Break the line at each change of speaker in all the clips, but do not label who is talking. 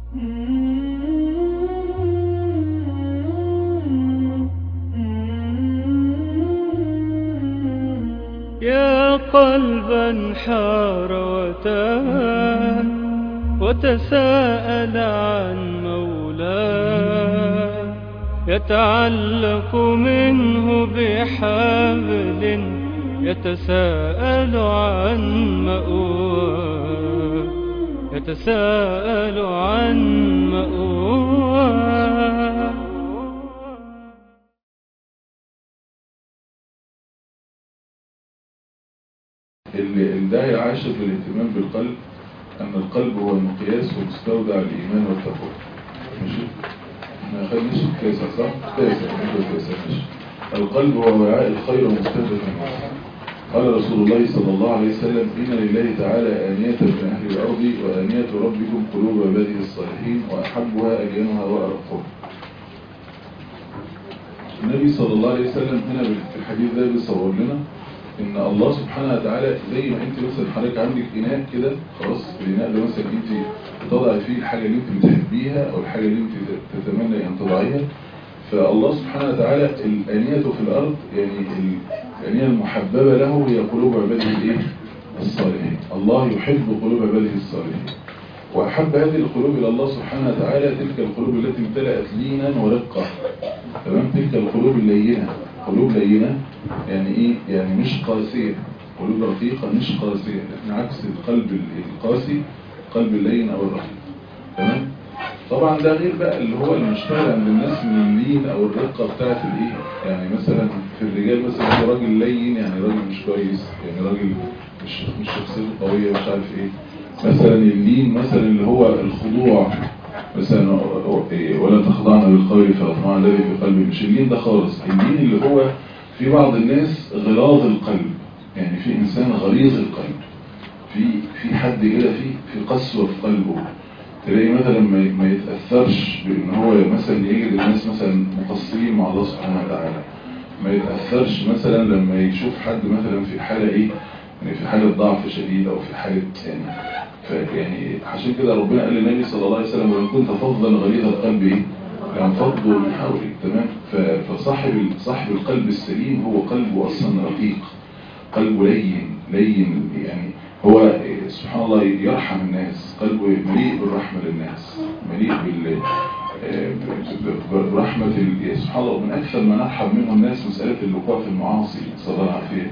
يا قلبا حار وتاه وتساءل عن مولاه يتعلق منه بحبل يتساءل عن مأواه يتساءل عن مأواه
الداعي العاشر للاهتمام بالقلب أن القلب هو المقياس ومستودع الإيمان والتقوى ماشي احنا خدناش التاسع صح؟ تاسع التاسع ماشي القلب هو وعاء الخير ومستهدف الناس قال رسول الله صلى الله عليه وسلم إن لله تعالى آنية من أهل الأرض وآنية ربكم قلوب عباده الصالحين وأحبها أجانها وأرقها النبي صلى الله عليه وسلم هنا في الحديث ده بيصور لنا ان الله سبحانه وتعالى زي ما انت مثلا حضرتك عندك اناء كده خلاص الاناء ده مثلا انت بتضعي فيه الحاجه اللي انت بتحبيها او الحاجه اللي انت تتمنى ان تضعيها فالله سبحانه وتعالى الانيه في الارض يعني الانيه المحببه له هي قلوب عباده الايه الصالحين الله يحب قلوب عباده الصالحين واحب هذه القلوب الى الله سبحانه وتعالى تلك القلوب التي امتلأت لينا ورقه تمام تلك القلوب اللينه قلوب لينة يعني ايه يعني مش قاسية قلوب رقيقة مش قاسية احنا عكس القلب القاسي قلب اللين او الرقيق تمام طبعا ده غير بقى اللي هو المشتغل عند الناس من اللين او الرقة بتاعت الايه يعني مثلا في الرجال مثلا هو راجل لين يعني راجل مش كويس يعني راجل مش مش شخصيته قوية مش عارف ايه مثلا اللين مثلا اللي هو الخضوع مثلا ولا تخضعنا بالقول فاطمع الذي في قلبي مش اللين ده خالص اللين اللي هو في بعض الناس غلاظ القلب يعني في انسان غليظ القلب في في حد كده في في قسوه في قلبه تلاقي مثلا ما ما يتاثرش بان هو مثلا يجد الناس مثلا مقصرين مع الله سبحانه وتعالى ما يتاثرش مثلا لما يشوف حد مثلا في حاله ايه يعني في حاله ضعف شديد او في حاله يعني يعني عشان كده ربنا قال للنبي صلى الله عليه وسلم وان كنت فظا غليظ القلب ايه لانفضوا من حولك تمام فصاحب صاحب القلب السليم هو قلبه اصلا رقيق قلبه لين لين يعني هو سبحان الله يرحم الناس قلبه مليء بالرحمه للناس مليء بال برحمة سبحان الله من أكثر ما نرحم منه الناس مسألة الوقوع في المعاصي صلى الله عليه وسلم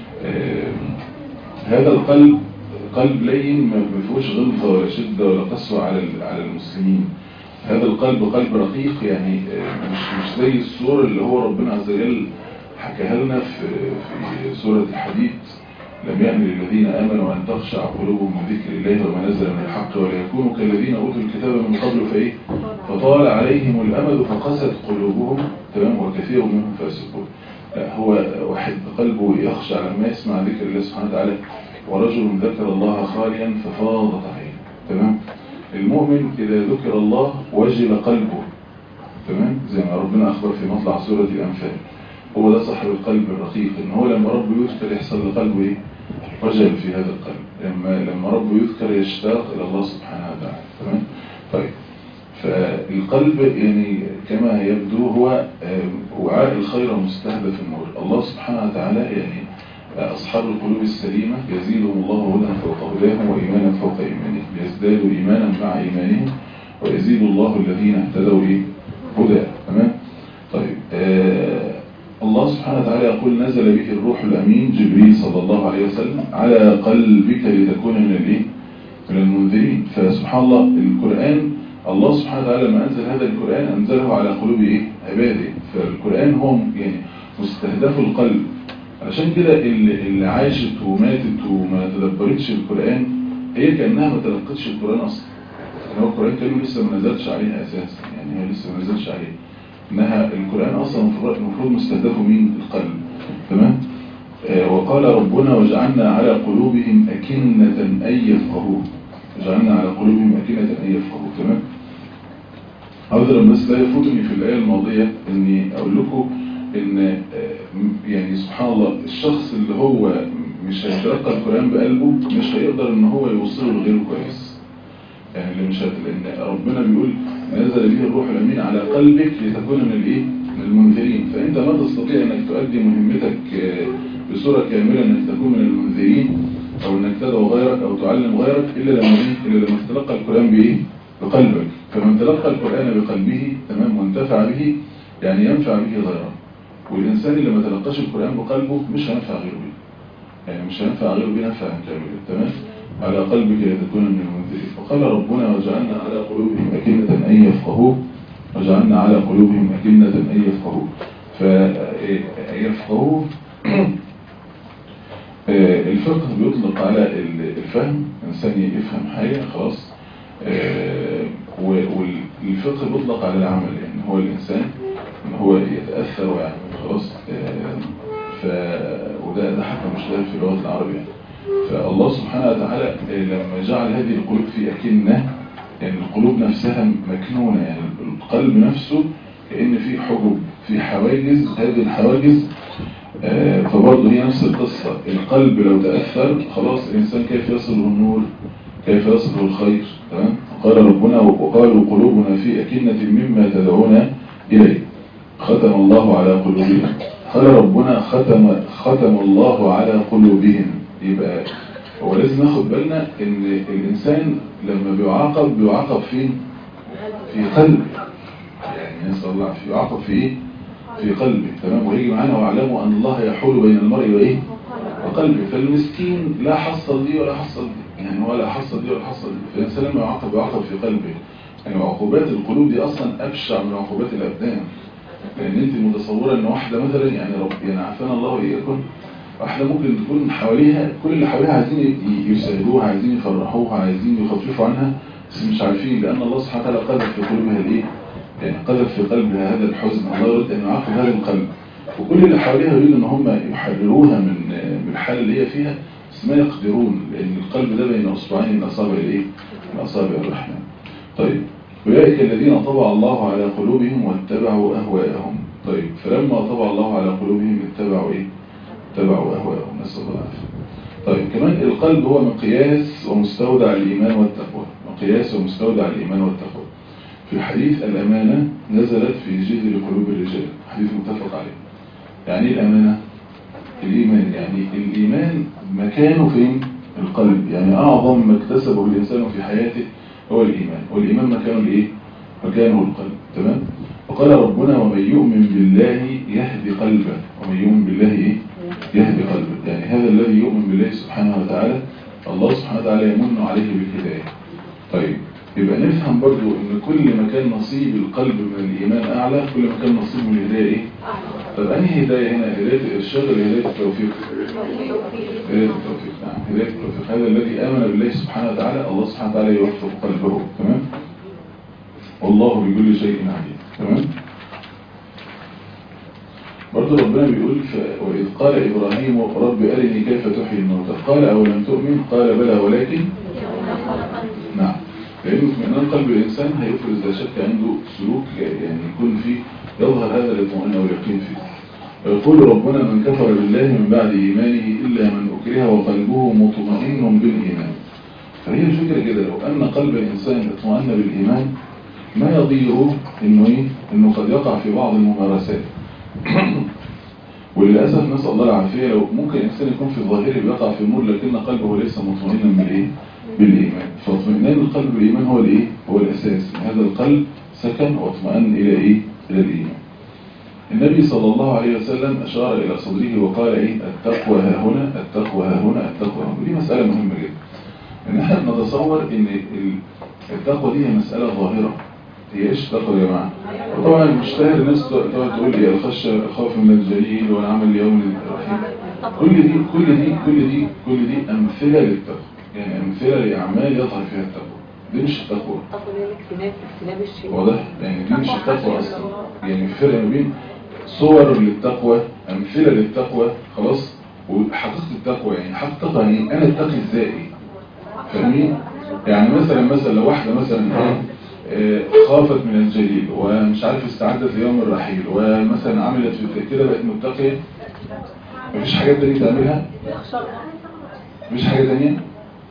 هذا القلب قلب لين ما فيهوش غلظة ولا شدة ولا قسوة على على المسلمين هذا القلب قلب رقيق يعني مش مش زي الصورة اللي هو ربنا عز وجل حكاها لنا في في سورة الحديد لم يأن للذين آمنوا أن تخشع قلوبهم من ذكر الله وما نزل من الحق ولا يكونوا كالذين أوتوا الكتاب من قبل فإيه فطال عليهم الأمد فقست قلوبهم تمام وكثير منهم فاسقون هو واحد قلبه يخشع لما يسمع ذكر الله سبحانه وتعالى ورجل ذكر الله خاليا ففاضت عينه تمام المؤمن إذا ذكر الله وجل قلبه تمام زي ما ربنا أخبر في مطلع سورة الأنفال هو ده صاحب القلب الرقيق إن هو لما ربه يذكر يحصل لقلبه إيه وجل في هذا القلب لما لما ربه يذكر يشتاق إلى الله سبحانه وتعالى تمام طيب فالقلب يعني كما يبدو هو وعاء الخير مستهدف النور الله سبحانه وتعالى يعني أصحاب القلوب السليمة يزيدهم الله هدى فوق هداهم وإيمانا فوق إيمانهم يزدادوا إيمانا مع إيمانهم ويزيد الله الذين اهتدوا إيه هدى تمام طيب آه الله سبحانه وتعالى يقول نزل به الروح الأمين جبريل صلى الله عليه وسلم على قلبك لتكون من الإيه من المنذرين فسبحان الله القرآن الله سبحانه وتعالى لما أنزل هذا القرآن أنزله على قلوب إيه عباده فالقرآن هو يعني مستهدف القلب عشان كده اللي, اللي عاشت وماتت وما تدبرتش القرآن هي كأنها ما تلقتش القرآن أصلا يعني هو القرآن كانوا لسه ما نزلش عليها أساسا يعني هي لسه ما نزلش عليها إنها القرآن أصلا المفروض مستهدفه مين القلب تمام آه وقال ربنا وجعلنا على قلوبهم أكنة أن يفقهوه وجعلنا على قلوبهم أكنة أن يفقهوه تمام عذرا بس لا يفوتني في الآية الماضية إني أقول لكم ان يعني سبحان الله الشخص اللي هو مش هيتلقى القرآن بقلبه مش هيقدر ان هو يوصله لغيره كويس يعني اللي مش هت... لان ربنا بيقول نزل به الروح الامين على قلبك لتكون من الايه من المنذرين فانت ما تستطيع انك تؤدي مهمتك آه، بصوره كامله انك تكون من المنذرين او انك تدعو غيرك او تعلم غيرك الا لما ايه الا لما تتلقى القران بايه بقلبك فمن تلقى القران بقلبه تمام وانتفع به يعني ينفع به غيره والانسان اللي ما تلقاش القران بقلبه مش هينفع غيره به يعني مش هينفع غيره به نفعا كاملا تمام على قلبك لتكون من المنذرين وقال ربنا وجعلنا على قلوبهم أكنة أن يفقهوه وجعلنا على قلوبهم أكنة أن يفقهوه فيفقهوه الفقه بيطلق على الفهم إنسان يفهم حاجة خلاص آه، والفقه بيطلق على العمل يعني هو الإنسان إن هو يتأثر ويعمل خلاص آه، ف وده ده حتى مش ده في اللغة العربية فالله سبحانه وتعالى لما جعل هذه القلوب في أكنة يعني القلوب نفسها مكنونة يعني القلب نفسه كأن في حجب في حواجز هذه الحواجز آه، فبرضه هي نفس القصة القلب لو تأثر خلاص الإنسان كيف يصل النور كيف يصل الخير تمام قال ربنا وقالوا قلوبنا في أكنة مما تدعونا إليه ختم الله على قلوبهم قال ربنا ختم ختم الله على قلوبهم يبقى هو لازم ناخد بالنا ان الانسان لما بيعاقب بيعاقب فين في قلبه يعني نسال الله في يعاقب في ايه في قلبه تمام ويجي معانا واعلموا ان الله يحول بين المرء وايه وقلبه فالمسكين لا حصل دي ولا حصل دي يعني هو لا حصل دي ولا حصل دي فالانسان لما يعاقب يعاقب في قلبه يعني عقوبات القلوب دي اصلا ابشع من عقوبات الابدان لان انت متصوره ان واحده مثلا يعني رب يعني عافانا الله واياكم واحدة ممكن تكون حواليها كل اللي حواليها عايزين يساعدوها عايزين يفرحوها عايزين يخففوا عنها بس مش عارفين لأن الله سبحانه وتعالى قذف في قلوبها الايه؟ يعني قذف في قلبها هذا الحزن الله يريد أن يعاقب هذا القلب وكل اللي حواليها يريدوا أن هم يحرروها من من الحالة اللي هي فيها بس ما يقدرون لأن القلب ده بين أصبعين من أصابع الايه؟ من أصابع الرحمن طيب أولئك الذين طبع الله على قلوبهم واتبعوا أهواءهم طيب فلما طبع الله على قلوبهم اتبعوا ايه؟ اتبعوا أهواءهم نسأل الله العافية طيب كمان القلب هو مقياس ومستودع الإيمان والتقوى مقياس ومستودع الإيمان والتقوى في حديث الأمانة نزلت في جذر قلوب الرجال حديث متفق عليه يعني الأمانة الإيمان يعني الإيمان مكانه فين القلب يعني أعظم ما اكتسبه الإنسان في حياته هو الإيمان والإيمان مكانه الإيه مكانه القلب تمام وقال ربنا ومن يؤمن بالله يهدي قلبه ومن يؤمن بالله إيه يهدي قلبه يعني هذا الذي يؤمن بالله سبحانه وتعالى الله سبحانه وتعالى يمن عليه بالهداية طيب يبقى نفهم برضو ان كل ما كان نصيب القلب من الإيمان أعلى كل ما كان نصيب من الهداية إيه؟ طب أنهي هداية هنا هداية الإرشاد ولا هداية التوفيق هداية التوفيق نعم هداية التوفيق هذا الذي آمن بالله سبحانه وتعالى الله سبحانه وتعالى يوفق قلبه تمام والله بكل شيء عليم تمام برضه ربنا بيقول وإذ قال إبراهيم رب أرني كيف تحيي الموتى قال أو لم تؤمن قال بلى ولكن نعم لأن اطمئنان قلب الإنسان هيفرز لا شك عنده سلوك يعني يكون فيه يظهر هذا الاطمئنان واليقين فيه ويقول ربنا من كفر بالله من بعد إيمانه إلا من أكره وقلبه مطمئن بالإيمان فهي الفكرة كده لو أن قلب الإنسان اطمئن بالإيمان ما يضيره إنه, إيه؟ إنه قد يقع في بعض الممارسات وللأسف نسأل الله العافية لو ممكن الإنسان يكون في الظاهر بيقع في النور لكن قلبه ليس مطمئنا بالإيه؟ بالإيمان فاطمئنان القلب بالإيمان هو الإيه؟ هو الأساس هذا القلب سكن واطمئن إلى إيه؟ إلى الإيمان النبي صلى الله عليه وسلم أشار إلى صدره وقال إيه التقوى ها هنا التقوى ها هنا التقوى ها هنا ودي مسألة مهمة جدا إن احنا نتصور إن التقوى دي هي مسألة ظاهرة هي إيش التقوى يا جماعة طبعا المشتهر الناس تقعد تقول لي الخشية الخوف من الجليل والعمل ليوم الرحيم كل دي كل دي كل دي كل دي أمثلة للتقوى يعني أمثلة لأعمال يظهر فيها التقوى دي مش التقوى واضح يعني دي مش التقوى أصلا يعني في فرق ما بين صور للتقوى أمثلة للتقوى خلاص وحقيقة التقوى يعني حقيقة التقوى يعني أنا اتقي ازاي فاهمين يعني مثلا مثلا لو واحدة مثلا خافت من الجليل ومش عارف استعدت ليوم الرحيل ومثلا عملت في كده بقت متقية مفيش حاجات تانية تعملها مفيش حاجة تانية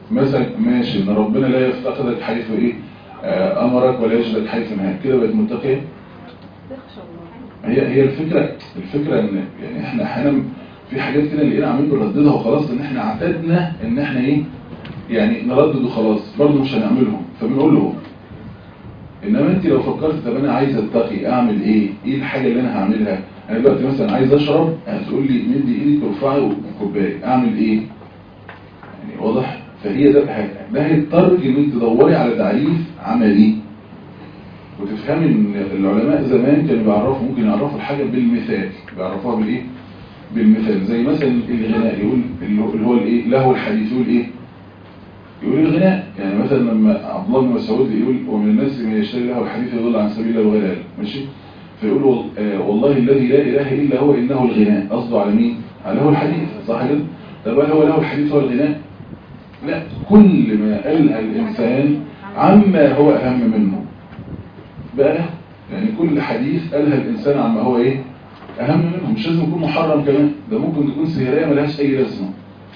مثلا ماشي ان ربنا لا يفتقدك حيث ايه آه، امرك ولا يجدك حيث نهاك كده بقت متقيه
تخشى الله
هي هي الفكره الفكره ان يعني احنا احيانا في حاجات كده لقينا عاملين بنرددها وخلاص ان احنا اعتدنا ان احنا ايه يعني نردد وخلاص برضه مش هنعملهم فبنقول له انما انت لو فكرت طب انا عايز اتقي اعمل ايه ايه الحاجه اللي انا هعملها انا دلوقتي مثلا عايز اشرب هتقول لي مدي ايدك وارفعي كوبايه اعمل ايه يعني واضح فهي ده ده هيضطرك ان انت تدوري على تعريف عملي وتفهمي ان العلماء زمان كانوا بيعرفوا ممكن يعرفوا الحاجه بالمثال بيعرفوها بالايه بالمثال زي مثلا الغناء يقول اللي هو- اللي هو الايه له الحديث يقول ايه يقول الغناء يعني مثلا لما عبد الله بن مسعود يقول ومن الناس من يشتري له الحديث يضل عن سبيل الله وغير ماشي فيقول وال- آه، والله الذي لا اله الا هو انه الغناء قصده على مين على له الحديث صح كده طب هل هو له الحديث هو الغناء لا كل ما قالها الانسان عما هو اهم منه بقى له يعني كل حديث قالها الانسان عما هو ايه اهم منه مش لازم يكون محرم كمان ده ممكن تكون سهرية ملهاش اي لازمه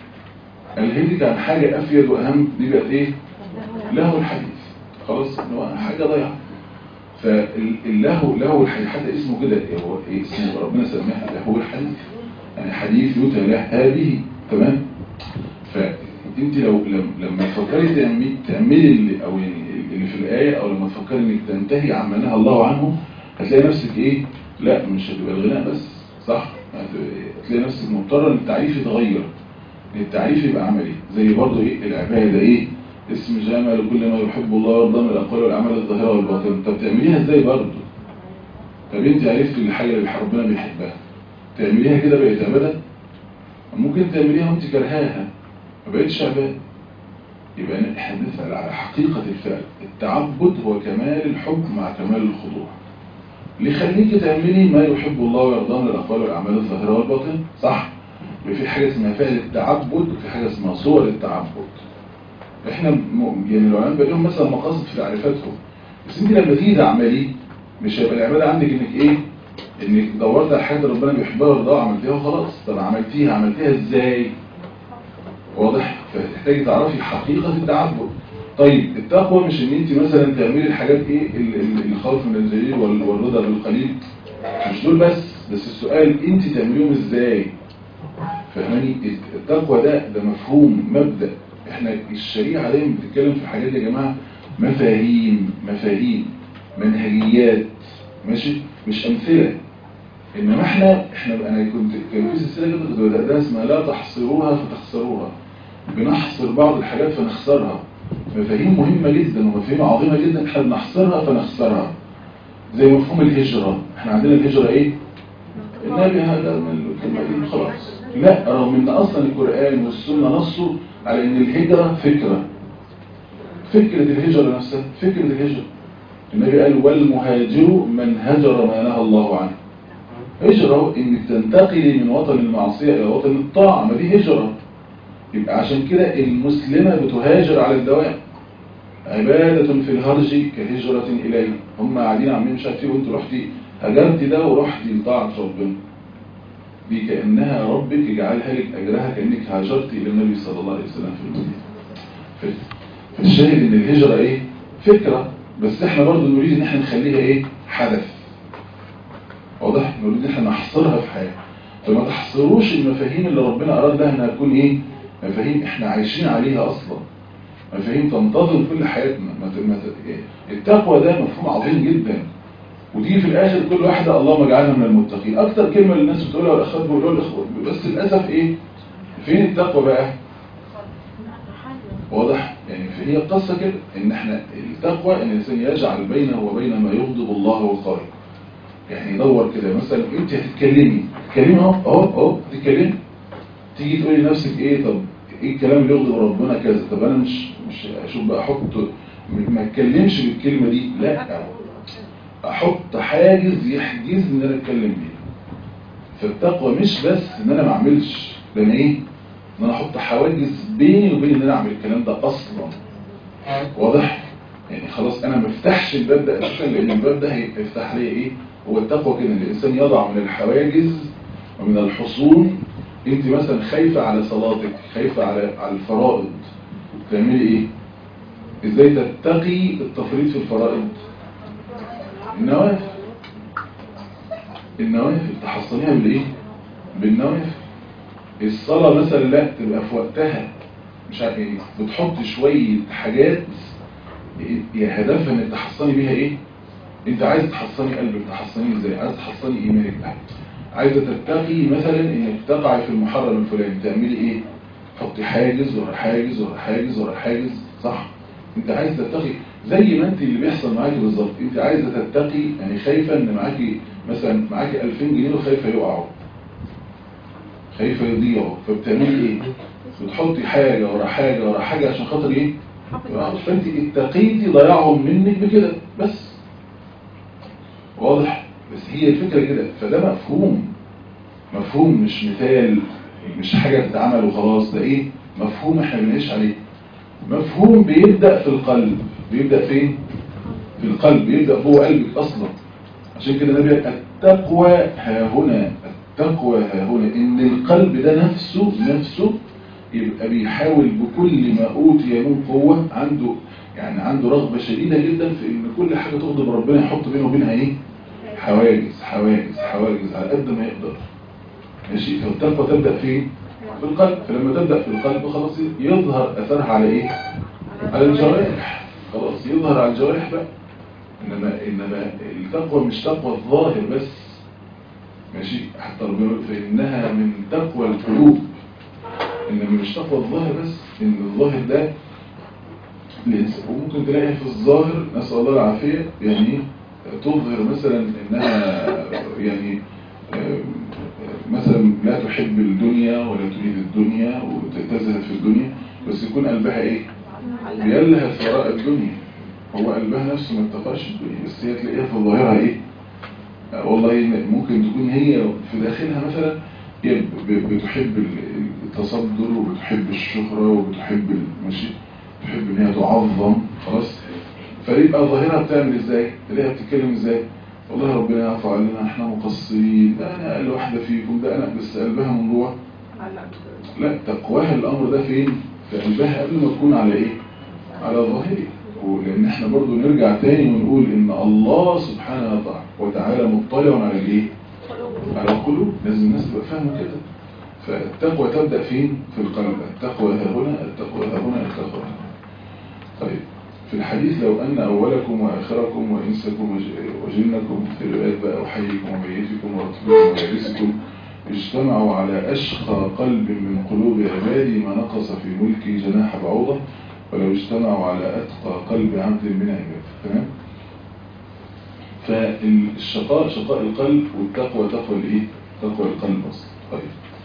الهدي عن حاجة افيد واهم دي بقت ايه له الحديث خلاص إن هو حاجة ضيعة فالله له الحديث حتى اسمه كده هو إيه اسمه ربنا سماه له الحديث يعني حديث يتلهى به تمام فانت لو لم- لما تفكري تعملي تعملي اللي او يعني اللي في الايه او لما تفكري انك تنتهي عما نهى الله عنه هتلاقي نفسك ايه لا مش هتبقى الغناء بس صح هت- هتلاقي نفسك مضطره ان التعريف يتغير ان التعريف يبقى عملي زي برضه ايه العباده ايه اسم جامع لكل ما يحب الله ويرضى من الاقوال والاعمال الظاهره والباطنه طب تعمليها ازاي برضه طب انت عرفت الحاجه اللي ربنا بيحبها تعمليها كده بقت عباده ممكن تعمليها وانت كرهاها ما بقتش عباده يبقى احنا بنسال على حقيقه الفعل التعبد هو كمال الحب مع كمال الخضوع اللي يخليكي تعملي ما يحب الله ويرضاه من الاقوال والاعمال الظاهره والباطنه صح يبقى في حاجه اسمها فعل التعبد وفي حاجه اسمها صور التعبد احنا م... يعني العلماء بقى لهم مثلا مقاصد في تعريفاتهم بس انت لما تيجي تعملي مش هيبقى العباده عندك انك ايه انك دورت على حاجه ربنا بيحبها ويرضاها عملتيها وخلاص طب عملتيها عملتيها ازاي واضح فتحتاجي تعرفي حقيقه التعبد طيب التقوى مش ان انت مثلا تعملي الحاجات ايه ال- ال- الخوف من الجليل وال- والرضا بالقليل مش دول بس بس السؤال انت تعمليهم ازاي فاهماني التقوى ده ده مفهوم مبدأ احنا الشريعة دايما بتتكلم في حاجات يا جماعة مفاهيم مفاهيم منهجيات ماشي مش امثلة انما احنا احنا انا كنت كان في سلسلة كده كنت بدأتها اسمها لا تحصروها فتخسروها بنحصر بعض الحاجات فنخسرها مفاهيم مهمة جدا ومفاهيم عظيمة جدا احنا بنحصرها فنخسرها زي مفهوم الهجرة احنا عندنا الهجرة ايه النبي هذا من الكلمة دي خلاص لا رغم ان اصلا القرآن والسنة نصوا على ان الهجرة فكرة فكرة الهجرة نفسها فكرة الهجرة النبي قال والمهاجر من هجر ما نهى الله عنه هجرة انك تنتقلي من وطن المعصية الى وطن الطاعة ما دي هجرة يبقى عشان كده المسلمة بتهاجر على الدوام عبادة في الهرج كهجرة إليه هم قاعدين عاملين مش عارف ايه وانت رحتي هجرتي ده ورحتي لطاعة ربنا دي كأنها ربك يجعلها لك أجرها كأنك هاجرتي إلى النبي صلى الله عليه وسلم في المدينة ف- فالشاهد إن الهجرة إيه؟ فكرة بس إحنا برضو نريد إن إحنا نخليها إيه؟ حدث واضح؟ نريد إن إحنا نحصرها في حاجة فما تحصروش المفاهيم اللي ربنا أراد لها إنها تكون إيه؟ مفاهيم إحنا عايشين عليها أصلا مفاهيم تنتظم كل حياتنا ما ت- ما ت- إيه؟ التقوى ده مفهوم عظيم جدا وتيجي في الاخر كل واحده اللهم اجعلنا من المتقين اكتر كلمه الناس بتقولها والاخوات بيقولوها الاخوات بس للاسف ايه فين التقوى بقى واضح يعني فهي القصه كده ان احنا التقوى ان الانسان يجعل بينه وبين ما يغضب الله وخالقه يعني يدور كده مثلا انت هتتكلمي تتكلمي اهو اهو اهو هتتكلمي تيجي تقولي لنفسك ايه طب ايه الكلام اللي يغضب ربنا كذا طب انا مش مش اشوف بقى احط ما اتكلمش بالكلمه دي لا احط حاجز يحجزني ان انا اتكلم بيه فالتقوى مش بس ان انا ما اعملش ده انا ايه ان انا احط حواجز بيني وبين ان انا اعمل الكلام ده اصلا واضح يعني خلاص انا ما افتحش الباب ده اساسا لان الباب ده هيفتح لي ايه هو التقوى كده ان الانسان يضع من الحواجز ومن الحصون انت مثلا خايفه على صلاتك خايفه على على الفرائض تعملي ايه ازاي تتقي التفريط في الفرائض النوافل النوافل تحصليها بالايه بالنوافل الصلاة مثلا لا تبقى في وقتها مش عارف ايه بتحط شوية حاجات يا هدفها انك تحصني بيها ايه انت عايز تحصني قلبك تحصني ازاي عايز تحصني ايمانك ده عايزه تتقي مثلا انك تقعي في المحرم الفلاني تعملي ايه حطي حاجز ورا حاجز ورا حاجز ورا حاجز صح انت عايز تتقي زي ما انت اللي بيحصل معاكي بالظبط انت عايزه تتقي يعني خايفه ان معاكي مثلا معاكي 2000 جنيه وخايفه يقعوا خايفه يضيعوا فبتعملي ايه بتحطي حاجه ورا حاجه ورا حاجه عشان خاطر ايه فانت اتقيتي ضياعهم منك بكده بس واضح بس هي الفكرة كده فده مفهوم مفهوم مش مثال مش حاجة تتعمل وخلاص ده ايه مفهوم احنا بنعيش عليه مفهوم بيبدأ في القلب بيبدأ فين في القلب بيبدأ جوه قلبك اصلا عشان كده النبي التقوى ها هنا التقوى ها هنا ان القلب ده نفسه نفسه يبقى بيحاول بكل ما اوتي من قوة عنده يعني عنده رغبة شديدة جدا في ان كل حاجة تغضب ربنا يحط بينه وبينها ايه حواجز حواجز حواجز على قد ما يقدر ماشي فالتقوى تبدأ فين في القلب فلما تبدأ في القلب خلاص يظهر أثرها على ايه على الجوارح خلاص يظهر على الجوارح بقى إنما, إنما التقوى مش تقوى الظاهر بس ماشي حتى ربنا يقول فإنها من تقوى القلوب إنما مش تقوى الظاهر بس إن الظاهر ده وممكن تلاقي في الظاهر نسأل الله العافية يعني تظهر مثلا انها يعني مثلا لا تحب الدنيا ولا تريد الدنيا وتزهد في الدنيا بس يكون قلبها ايه بيلهث وراء الدنيا هو قلبها نفسه ما اتقاش الدنيا بس هي تلاقيها في ظاهرها ايه والله ممكن تكون هي في داخلها مثلا هي بتحب التصدر وبتحب الشهرة وبتحب المشي تحب ان هي تعظم خلاص فيبقى ظاهرها بتعمل ازاي تلاقيها بتتكلم ازاي والله ربنا يعفو علينا احنا مقصرين ده انا اقل واحده فيكم ده انا بس قلبها من جوه لا تقواها الامر ده فين في قلبها قبل ما تكون على ايه على ظاهري ولان احنا برضو نرجع تاني ونقول ان الله سبحانه وتعالى مطلع على الايه على القلوب لازم الناس تبقى فاهمه كده فالتقوى تبدا فين في القلب التقوى ها هنا التقوى ها هنا التقوى ها هنا طيب في الحديث لو أن أولكم وآخركم وإنسكم وجنكم في الروايات بقى وحيكم وميتكم ورطبكم ويابسكم اجتمعوا على أشقى قلب من قلوب عبادي ما نقص في ملكي جناح بعوضة ولو اجتمعوا على أتقى قلب عبد من عباد تمام فالشقاء شقاء القلب والتقوى تقوى الايه تقوى القلب اصلا طيب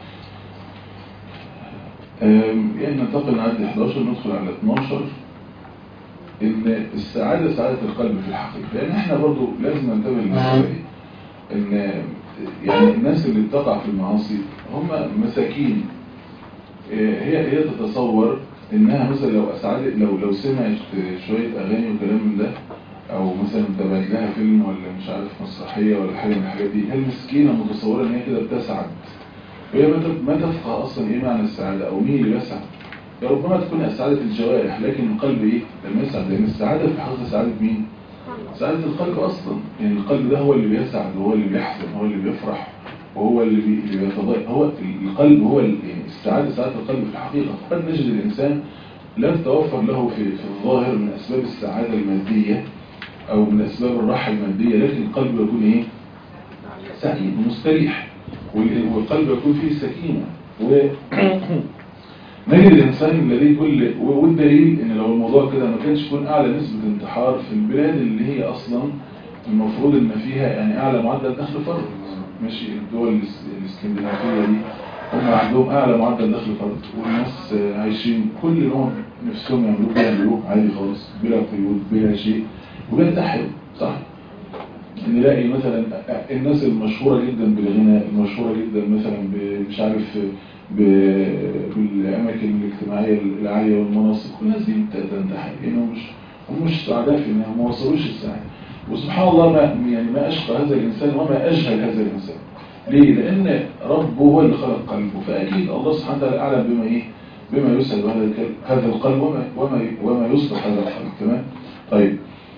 يعني ننتقل عند 11 ندخل على 12 ان السعادة سعادة القلب في الحقيقة لان احنا برضو لازم ننتبه للمسألة دي ان يعني الناس اللي بتقع في المعاصي هم مساكين هي هي تتصور انها مثلا لو اسعدت لو لو سمعت شوية اغاني وكلام من ده او مثلا تابعت لها فيلم ولا مش عارف مسرحية ولا حاجة من الحاجات دي هي المسكينة متصورة ان هي كده بتسعد وهي ما تفقه اصلا ايه معنى السعادة او مين اللي بيسعد يا ربما تكون اسعادة الجوارح لكن القلب ايه لما يسعد لان السعادة في حقيقة سعادة مين سعادة القلب اصلا يعني القلب ده هو اللي بيسعد وهو اللي بيحزن هو اللي بيفرح وهو اللي بي... اللي بيتضايق هو القلب هو ال... يعني السعادة سعادة القلب في الحقيقة قد نجد الإنسان لا تتوفر له في, في الظاهر من أسباب السعادة المادية أو من أسباب الراحة المادية لكن القلب يكون إيه سعيد مستريح والقلب يكون فيه سكينة و نجد الإنسان الذي كل والدليل إن لو الموضوع كده ما كانش يكون أعلى نسبة انتحار في البلاد اللي هي أصلا المفروض إن فيها يعني أعلى معدل دخل فرد ماشي الدول الاسكندنافية دي هم عندهم أعلى معدل دخل فرد والناس عايشين كل نوع نفسهم يعملوه بيعملوه عادي خالص بلا قيود بلا شيء وبينتحروا صح نلاقي مثلا الناس المشهورة جدا بالغنى المشهورة جدا مثلا مش عارف بالأماكن الاجتماعية العالية والمناصب كل الناس دي تنتحر يعني هم مش هم مش سعداء في انهم ما وصلوش السعادة وسبحان الله ما يعني ما أشقى هذا الإنسان وما أجهل هذا الإنسان ليه؟ لأن ربه هو اللي خلق قلبه فأكيد الله سبحانه وتعالى أعلم بما إيه؟ بما يسعد هذا هذا القلب وما وما وما يصلح هذا القلب تمام طيب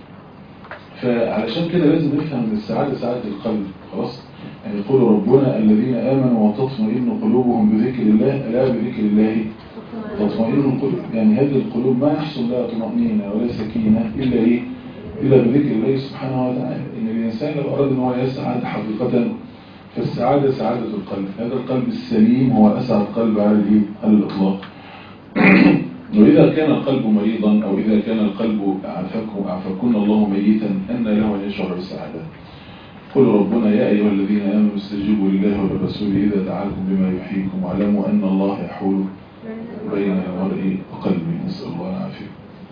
فعلشان كده لازم نفهم ان السعاده سعاده القلب خلاص يعني يقول ربنا الذين امنوا وتطمئن قلوبهم بذكر الله الا بذكر الله تطمئن القلوب يعني هذه القلوب ما يحصل لها طمأنينة ولا سكينة إلا إيه إلا بذكر الله سبحانه وتعالى إن الإنسان لو أراد أن هو يسعد حقيقة فالسعادة سعادة القلب هذا القلب السليم هو أسعد قلب على الإيه على الإطلاق وإذا كان القلب مريضا أو إذا كان القلب أعفكم أعفكن الله ميتا أن له أن يشعر بالسعادة قل ربنا يا أيها الذين آمنوا استجيبوا لله وللرسول إذا دعاكم بما يحييكم واعلموا أن الله يحول بين المرء وقلبه نسأل الله العافية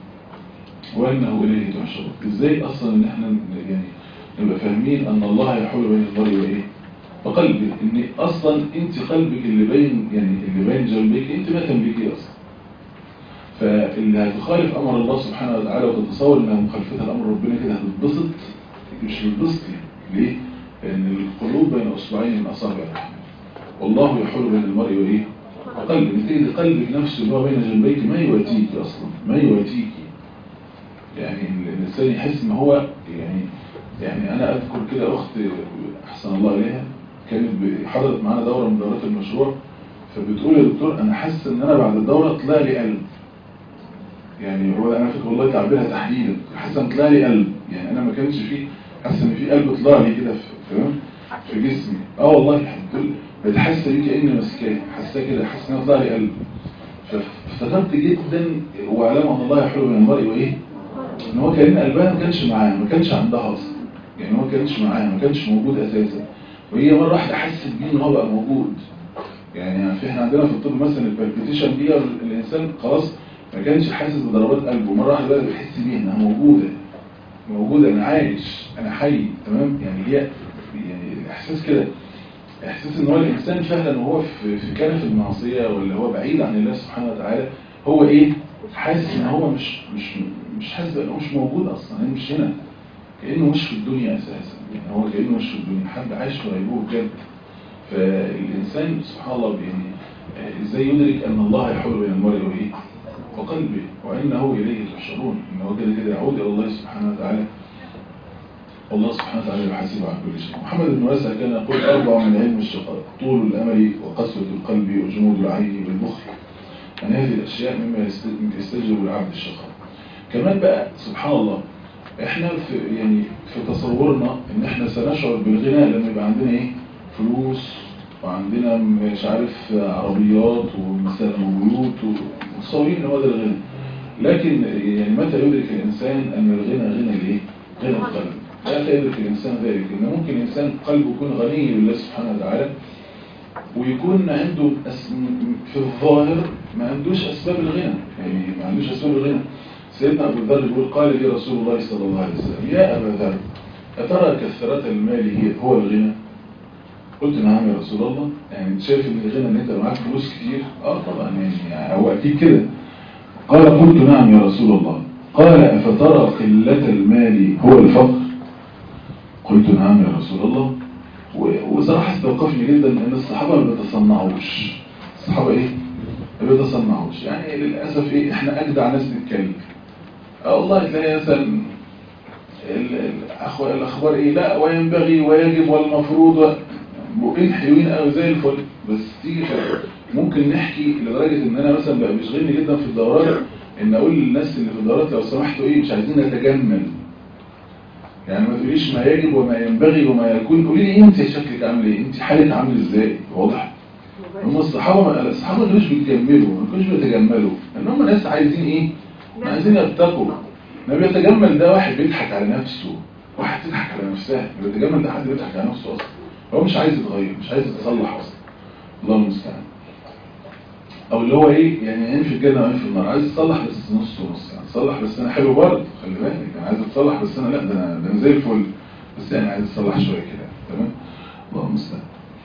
وأنه إليه تحشر إزاي أصلا إن إحنا يعني نبقى فاهمين أن الله يحول بين المرء وإيه وقلبه إن أصلا أنت قلبك اللي بين يعني اللي بين جنبك أنت ما تملكيه أصلا فاللي هتخالف أمر الله سبحانه وتعالى وتتصور إنها مخالفتها لأمر ربنا كده هتتبسط مش هتتبسطي ليه؟ لأن القلوب بين أصبعين من أصابع الرحمن والله يحول بين المرء وإيه قلب نتيجة قلبك نفسه اللي هو بين جنبيك ما يواتيك أصلا ما يواتيك يعني الإنسان يحس إن هو يعني يعني أنا أذكر كده أخت أحسن الله إليها كانت حضرت معانا دورة من دورات المشروع فبتقول يا دكتور أنا حاسس إن أنا بعد الدورة طلع لي قلب يعني هو أنا فكر والله تعبيرها تحديدا حاسس إن طلع لي قلب يعني أنا ما كانش فيه حاسس إن في قلب طلع لي كده في في جسمي اه والله بتقول بتحس بيه كأني ماسكاه حاساه كده حاسس ان طلع لي قلب فافتكرت جدا وعلامه ان الله يحول بين المرء وايه ان هو كان قلبها ما كانش معاه ما كانش عندها اصلا يعني هو ما كانش معاه ما كانش موجود اساسا وهي مره واحده حست بيه ان هو بقى موجود يعني في احنا عندنا في الطب مثلا البالبيتيشن دي الانسان خلاص ما كانش حاسس بضربات قلبه مره واحده بقى بيحس بيها انها موجوده موجوده انا عايش انا حي تمام يعني هي يعني الاحساس كده احساس ان هو الانسان فعلا وهو في في كنف المعصيه ولا هو بعيد عن الله سبحانه وتعالى هو ايه حاسس ان هو مش مش مش حاسس ان هو مش موجود اصلا يعني مش هنا كانه مش في الدنيا اساسا يعني هو كانه مش في الدنيا حد عايش في غيبوبه بجد فالانسان سبحان الله يعني ازاي يدرك ان الله يحول بين المرء وايه وقلبه وانه اليه تحشرون ان هو كده كده يعود الى الله سبحانه وتعالى والله سبحانه وتعالى يحاسب عن كل شيء محمد بن واسع كان يقول أربع من علم الشقاء طول الأمل وقسوة القلب وجمود العين والبخل يعني هذه الأشياء مما يستجلب العبد الشقاء كمان بقى سبحان الله احنا في يعني في تصورنا ان احنا سنشعر بالغنى لما يبقى عندنا ايه فلوس وعندنا مش عارف عربيات ومثلا بيوت ومتصورين ان هو ده الغنى لكن يعني متى يدرك الانسان ان الغنى غنى الايه غنى القلب لا يدرك الإنسان ذلك إن ممكن الإنسان قلبه يكون غني بالله سبحانه وتعالى ويكون عنده في الظاهر ما عندوش أسباب الغنى يعني ما عندوش أسباب الغنى سيدنا أبو ذر يقول قال لي رسول الله صلى الله عليه وسلم يا أبا ذر أترى كثرة المال هي هو الغنى قلت نعم يا رسول الله يعني شايف ان الغنى ان انت معاك فلوس كتير اه طبعا يعني هو اكيد كده قال قلت نعم يا رسول الله قال أفترى قلة المال هو الفقر قلت نعم يا رسول الله وصراحة استوقفني جدا ان الصحابة ما بيتصنعوش الصحابة ايه ما بيتصنعوش يعني للأسف ايه احنا اجدع ناس نتكلم اه والله تلاقي مثلا الاخبار ايه لا وينبغي ويجب والمفروض بقين حلوين قوي زي الفل بس تيجي ممكن نحكي لدرجة ان انا مثلا بقى بيشغلني جدا في الدورات ان اقول للناس اللي في الدورات لو سمحتوا ايه مش عايزين نتجمل يعني ما تقوليش ما يجب وما ينبغي وما يكون قولي لي انت شكلك عامل ايه انت حالك عامل ازاي واضح هم الصحابه الصحابه مش بيتجملوا ما كانوش بيتجملوا ان هم ناس عايزين ايه عايزين يرتقوا ما بيتجمل ده واحد بيضحك على نفسه واحد بيضحك على نفسها بيتجمل ده حد بيضحك على نفسه اصلا هو مش عايز يتغير مش عايز يتصلح اصلا الله المستعان او اللي هو ايه يعني عين في الجنه وعين في النار عايز تصلح بس نص ونص يعني تصلح بس انا حلو برضه خلي بالك يعني عايز اتصلح بس انا لا ده انا ده انا زي الفل بس يعني عايز اتصلح شويه كده تمام الله المستعان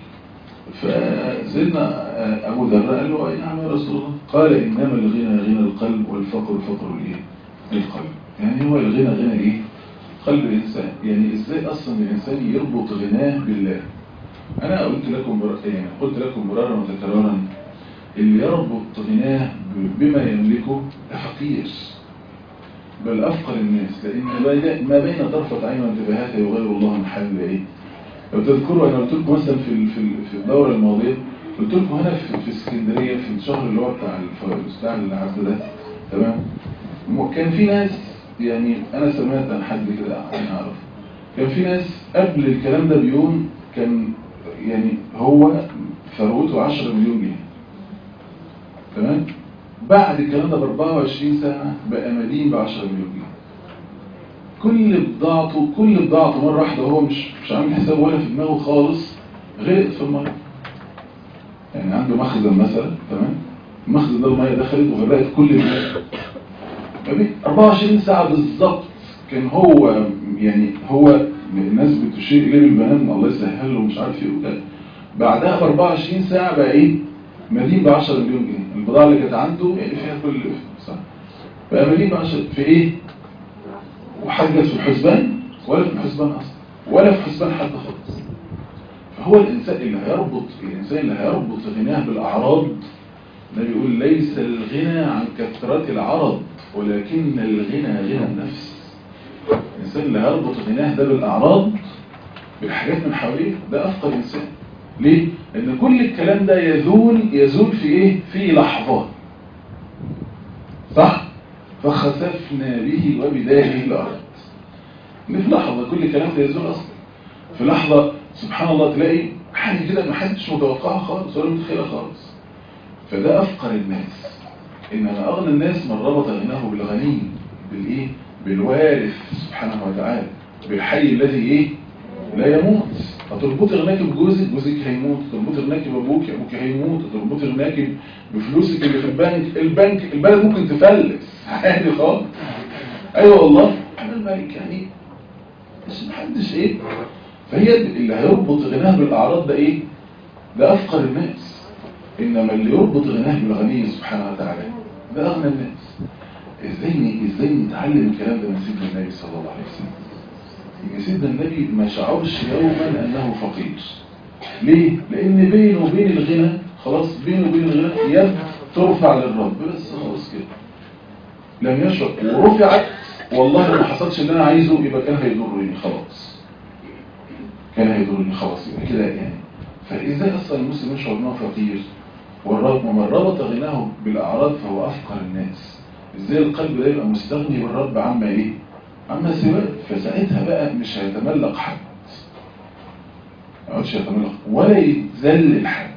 فسيدنا ابو ذر قال له اي نعم يا رسول الله قال انما الغنى غنى القلب والفقر فقر الايه القلب يعني هو الغنى غنى ايه قلب الانسان يعني ازاي اصلا الانسان يربط غناه بالله انا قلت لكم بر... يعني قلت لكم مرارا وتكرارا اللي يربط غناه بما يملكه ده فقير بل أفقر الناس لأن بين- ما بين طرفة عين وانتباهات يغير الله من حال إيه لو تذكروا أنا قلت لكم مثلا في ال- في ال- في الدورة الماضية قلت لكم هنا في, في اسكندرية في الشهر اللي هو بتاع الف- بتاع العبد ده تمام م- كان في ناس يعني أنا سمعت عن حد كده أنا أعرف كان في ناس قبل الكلام ده بيوم كان يعني هو ثروته 10 مليون جنيه تمام بعد الكلام ده ب 24 سنة بقى مدين ب 10 مليون جنيه كل بضاعته كل بضاعته مرة واحدة وهو مش مش عامل حساب ولا في دماغه خالص غرقت في المية يعني عنده مخزن مثلا تمام المخزن ده المية دخلت وغرقت كل البلاد ما بين 24 ساعة بالظبط كان هو يعني هو الناس بتشير إليه بالبنان الله يسهل له مش عارف ايه وكده بعدها ب 24 ساعة بقى ايه مدين ب 10 مليون جنيه البضاعة اللي كانت عنده يعني فيها كل صح بقى مدين ب 10 في ايه وحاجة في الحسبان ولا في الحسبان اصلا ولا في حسبان حد خالص فهو الانسان اللي هيربط الانسان اللي هيربط غناه بالاعراض ده بيقول ليس الغنى عن كثرة العرض ولكن الغنى غنى النفس الإنسان اللي هيربط غناه ده بالأعراض بالحاجات من حواليه ده أفقر إنسان ليه؟ لأن كل الكلام ده يزول يزول في إيه؟ في لحظة صح؟ فخسفنا به وبداره الأرض إن في لحظة كل الكلام ده يزول أصلا في لحظة سبحان الله تلاقي حاجة كده ما حدش متوقعها خالص ولا متخيلها خالص فده أفقر الناس إنما أغنى الناس من ربط غناه بالغني بالإيه؟ بالوارث سبحانه وتعالى بالحي الذي إيه؟ لا يموت هتربطي غناك بجوزك جوزك هيموت تربطي غناك بابوك ابوك هيموت تربطي غناك بفلوسك اللي في البنك البنك البلد ممكن تفلس عادي خالص ايوه والله انا الملك يعني بس محدش ايه فهي اللي هيربط غناه بالاعراض ده ايه ده افقر الناس انما اللي يربط غناه بالغني سبحانه وتعالى ده اغنى الناس ازاي ازاي نتعلم الكلام ده من سيدنا النبي صلى الله عليه وسلم ان سيدنا النبي ما شعرش يوما انه فقير ليه لان بينه وبين الغنى خلاص بينه وبين الغنى يد ترفع للرب بس خلاص كده لم يشعر ورفعت والله ما حصلش اللي انا عايزه يبقى كان هيضرني خلاص كان هيضرني خلاص يبقى كده يعني فازاي اصلا المسلم يشعر انه فقير والرب ومن ربط غناه بالاعراض فهو افقر الناس ازاي القلب ده يبقى مستغني بالرب عما ايه عما سواه فساعتها بقى مش هيتملق حد ما يقعدش يتملق ولا يتذلل حد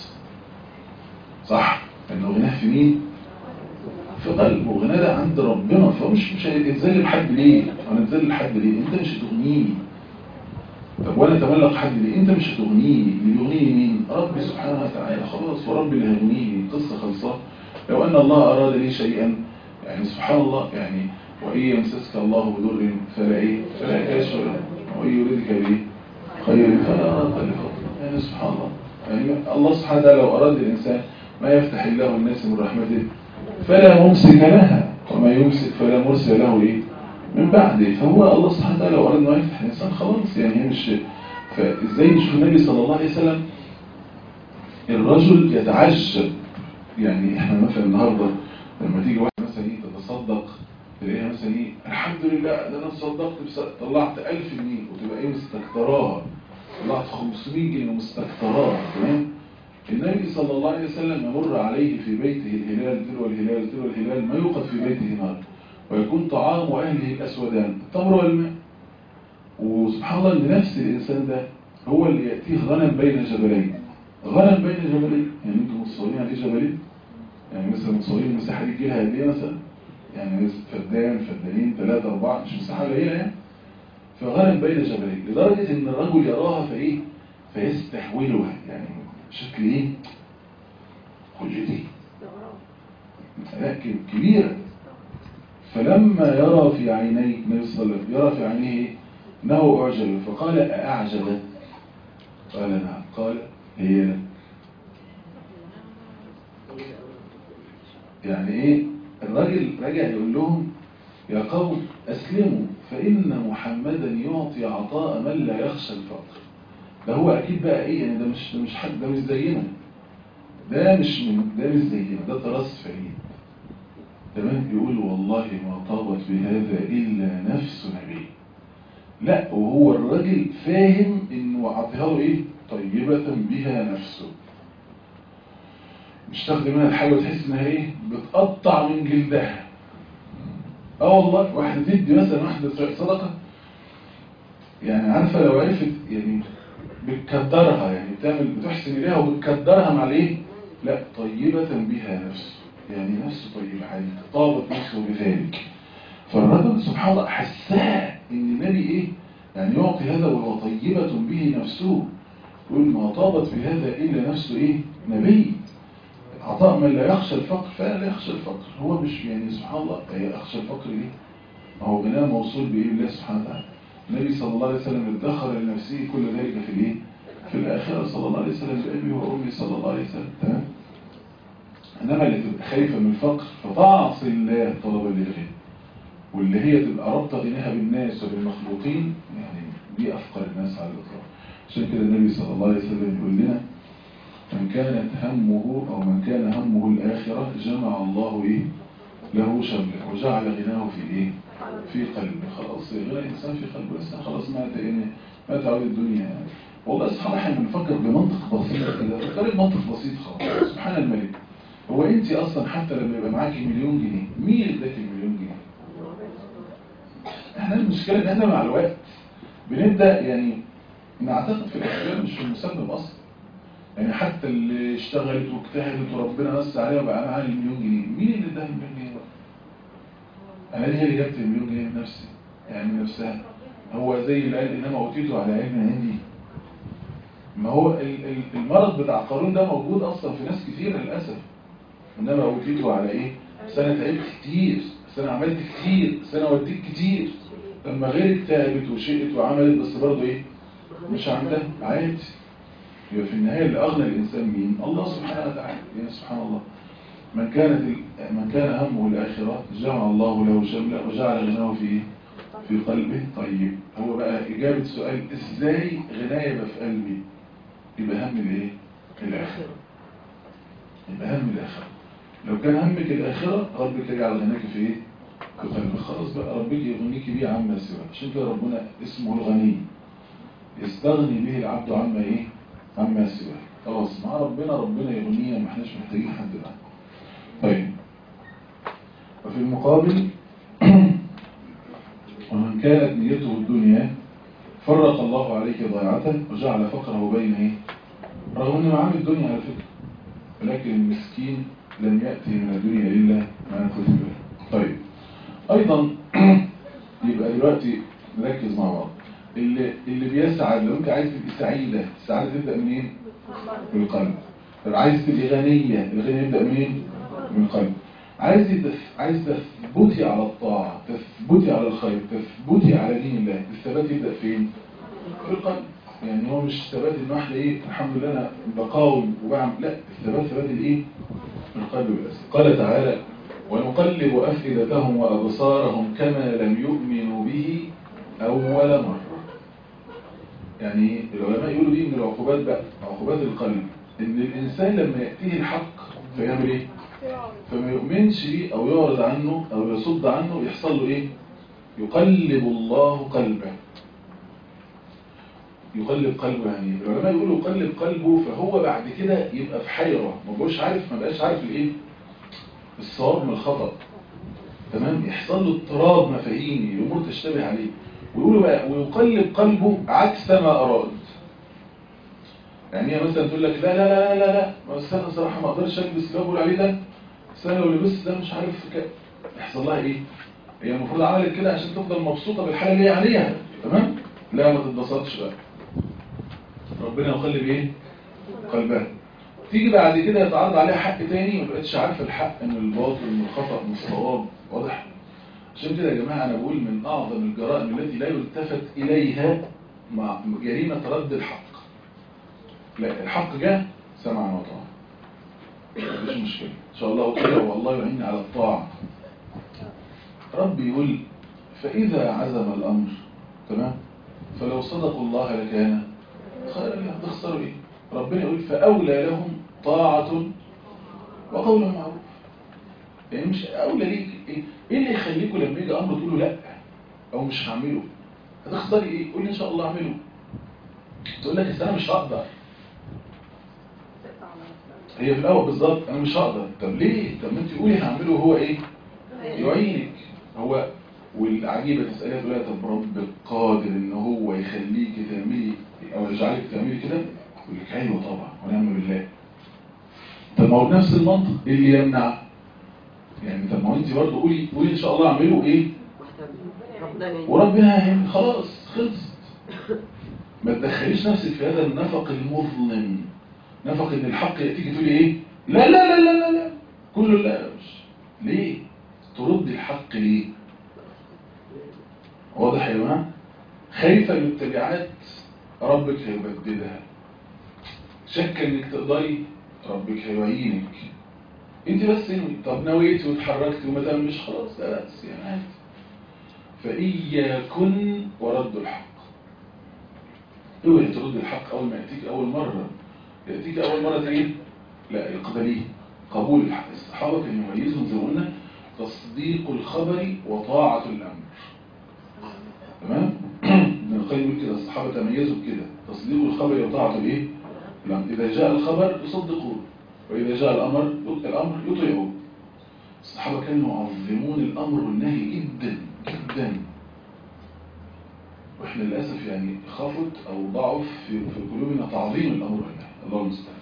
صح انه غناه في مين في قلبه غناه ده عند ربنا فمش مش هيتذلل حد ليه انا اتذلل حد ليه انت مش هتغنيني طب وانا اتملق حد ليه انت مش هتغنيني اللي يغنيني مين ربي سبحانه وتعالى خلاص وربي اللي هيغنيني قصه خلصه لو ان الله اراد لي شيئا يعني سبحان الله يعني وإن يمسسك الله بضر فلا إيه فلا كاشف له وإن يريدك به خير فلا رد لفضله يعني سبحان الله يعني الله سبحانه وتعالى لو أراد الإنسان ما يفتح الله الناس من رحمته فلا ممسك لها وما يمسك فلا مرسل له إيه من بعده فهو الله سبحانه وتعالى لو أراد ما يفتح الإنسان خلاص يعني هي مش فإزاي نشوف النبي صلى الله عليه وسلم الرجل يتعجب يعني احنا مثلا النهارده لما تيجي واحد مثلا ايه تتصدق تلاقيها مثلا ايه الحمد لله ده انا تصدقت بس طلعت 1000 جنيه وتبقى ايه مستكتراها طلعت 500 جنيه ومستكتراها تمام النبي صلى الله عليه وسلم يمر عليه في بيته الهلال تلو الهلال تلو الهلال ما يوقد في بيته نار ويكون طعام اهله الاسودان التمر والماء وسبحان الله ان نفس الانسان ده هو اللي ياتيه غنم بين جبلين غنم بين جبلين يعني انتم متصورين عليه جبلين يعني مثلا متصورين المساحه دي تجيلها قد ايه مثلا يعني فدان فدانين ثلاثة أربعة مش مساحة قليلة يعني فغنم بين جبلين لدرجة إن الرجل يراها فإيه فيستحولها يعني بشكل إيه كل دي لكن كبيرة فلما يرى في عيني النبي صلى الله عليه وسلم يرى في عينيه إيه؟ انه أعجب فقال أعجبت قال نعم قال هي لك يعني ايه الراجل رجع يقول لهم يا قوم اسلموا فإن محمدا يعطي عطاء من لا يخشى الفقر ده هو اكيد بقى ايه يعني ده مش ده مش حد ده مش زينا ده مش من ده مش زينا ده تراث فريد تمام يقول والله ما طابت بهذا إلا نفس نبي لا وهو الراجل فاهم انه عطيها له ايه طيبة بها نفسه مش تاخد منها الحاجة وتحس انها ايه بتقطع من جلدها اه والله واحدة تدي مثلا واحدة صدقة يعني عارفة لو عرفت يعني بتكدرها يعني بتعمل بتحسن إليها وبتكدرها مع الايه لا طيبة بها نفسه يعني نفسه طيبة عليك طابت نفسه بذلك فالرجل سبحان الله حساه ان النبي ايه يعني يعطي هذا وهو طيبة به نفسه يقول ما طابت بهذا إلا نفسه ايه نبي عطاء من لا يخشى الفقر فلا لا يخشى الفقر هو مش يعني سبحان الله يخشى الفقر ليه ما هو غناه موصول بإيه الله سبحانه وتعالى النبي صلى الله عليه وسلم ادخر لنفسه كل ذلك في الايه في الآخرة صلى الله عليه وسلم بأبي وأمي صلى الله عليه وسلم تمام إنما اللي تبقى خايفة من الفقر فتعصي الله طلبا للغنى واللي هي تبقى رابطة غناها بالناس وبالمخلوقين يعني دي أفقر الناس على الإطلاق عشان كده النبي صلى الله عليه وسلم يقول لنا من كانت همه أو من كان همه الآخرة جمع الله إيه له شمله وجعل غناه في إيه في قلبه خلاص غنى الإنسان في قلبه الإنسان خلاص مات إيه ما تعود الدنيا يعني والله سبحانه احنا بنفكر بمنطق بسيط كده فكري بمنطق بسيط خالص سبحان الملك هو انت اصلا حتى لما يبقى معاكي مليون جنيه مين اللي اداك المليون جنيه احنا المشكله ان احنا مع الوقت بنبدا يعني نعتقد في الاسباب مش في المسبب اصلا يعني حتى اللي اشتغلت واجتهدت وربنا وسع عليها وبقى معاها المليون جنيه مين اللي اداها المليون جنيه بقى انا دي هي اللي جبت المليون جنيه بنفسي يعني من نفسها هو زي اللي قال انما اوتيته على علم عندي ما هو المرض بتاع قارون ده موجود اصلا في ناس كتير للاسف انما اوتيته على ايه سنة تعبت كتير سنة عملت كتير سنة وديت كتير لما غيرك تعبت وشقت وعملت بس برضه ايه مش عندها عادي يبقى في النهاية اللي اغنى الانسان مين الله سبحانه وتعالى يا سبحان الله من كانت من كان همه الاخرة جمع الله له شمله وجعل غناه في ايه في قلبه طيب هو بقى اجابة سؤال ازاي غناية يبقى في قلبي يبقى هم الايه الاخرة يبقى هم الاخرة لو كان همك الآخرة ربك يجعل غناك في ايه؟ في قلبك خلاص بقى ربك يغنيك بيه عما سوى عشان كده ربنا اسمه الغني يستغني به العبد عما ايه؟ عما سوى خلاص مع ربنا ربنا يغنينا ما احناش محتاجين حد بقى طيب وفي المقابل ومن كانت نيته الدنيا فرق الله عليك ضيعته وجعل فقره بين ايه؟ رغم انه معاه الدنيا على فكرة ولكن المسكين لم يأتي من الدنيا إلا ما كتب له طيب أيضا يبقى دلوقتي نركز مع بعض اللي, اللي بيسعد لو انت عايز تبقى سعيدة السعادة تبدأ منين؟ من القلب طب عايز تبقى غنية الغنية يبدأ منين؟ من القلب عايز تف... عايز تثبتي على الطاعة تثبتي على الخير تثبتي على دين الله الثبات يبدأ فين؟ في القلب يعني هو مش ثبات ان واحدة ايه الحمد لله انا بقاوم وبعمل لا الثبات ثبات الايه؟ القلب بالأسف قال تعالى ونقلب أفئدتهم وأبصارهم كما لم يؤمنوا به أول مرة يعني العلماء يقولوا دي من العقوبات بقى عقوبات القلب إن الإنسان لما يأتيه الحق فيعمل إيه فما يؤمنش بيه أو يعرض عنه أو يصد عنه يحصل له إيه يقلب الله قلبه يقلب قلبه يعني العلماء يقولوا يقلب قلبه فهو بعد كده يبقى في حيرة ما بقوش عارف ما بقاش عارف الايه الصواب من الخطأ تمام يحصل له اضطراب مفاهيمي الامور تشتبه عليه ويقولوا بقى ويقلب قلبه عكس ما اراد يعني هي مثلا تقول لك لا لا لا لا لا بس انا صراحه ما اقدرش البس اللي بقول عليه ده بس انا لو لبست ده مش عارف كده يحصل لها ايه هي المفروض عملت كده عشان تفضل مبسوطه بالحاله اللي هي عليها تمام لا ما تتبسطش بقى ربنا يقلب ايه قلبها تيجي بعد كده يتعرض عليها حق تاني ما بقتش عارفه الحق من الباطل من الخطأ من الصواب واضح عشان كده يا جماعة أنا بقول من أعظم الجرائم التي لا يلتفت إليها مع جريمة رد الحق لا الحق جاء سمعا وطاعة مفيش مشكلة إن شاء الله كده والله يعين على الطاعة ربي يقول فإذا عزم الأمر تمام فلو صدقوا الله لكان خيرا لهم تخسروا إيه ربنا يقول فأولى لهم طاعة وقول معروف يعني مش اولى ليك ايه ايه اللي يخليكوا لما يجي امر تقولوا لا او مش هعمله هتختاري ايه قولي ان شاء الله اعمله تقول لك انا مش هقدر
تقطع على نفسك.
هي في الاول بالظبط انا مش هقدر طب ليه طب ما انت قولي هعمله وهو ايه يعينك هو والعجيبه تساليها تقول لها طب ربك قادر ان هو يخليكي تعملي او يجعلك تعملي كده يقول لك ايوه طبعا ونعم بالله طب ما هو بنفس المنطق إيه اللي يمنع يعني طب ما هو انت برضه قولي قولي ان شاء الله اعمله ايه
ربنا يعين.
وربنا هيعمل خلاص خلصت ما تدخليش نفسك في هذا النفق المظلم نفق ان الحق يأتيك تقولي ايه لا لا لا لا لا لا كله لا مش ليه ترد الحق ليه واضح يا جماعه خايفه من التبعات ربك هيبدلها شك انك تقدري ربك هيعينك انت بس انوي طب نويتي واتحركتي وما تمش خلاص لا بس يعني عادي فإياكن ورد الحق اوعي ترد الحق أول ما يأتيك أول مرة يأتيك أول مرة تاني لا اقبليه قبول الحق الصحابة كانوا يميزهم زي ما قلنا تصديق الخبر وطاعة الأمر تمام؟ ابن القيم يقول كده الصحابة تميزوا بكده تصديق الخبر وطاعة الإيه؟ الأمر إذا جاء الخبر يصدقوه وإذا جاء الأمر الأمر يطيعوه الصحابة كانوا يعظمون الأمر والنهي جدا جدا وإحنا للأسف يعني خفت أو ضعف في, في قلوبنا تعظيم الأمر والنهي الله المستعان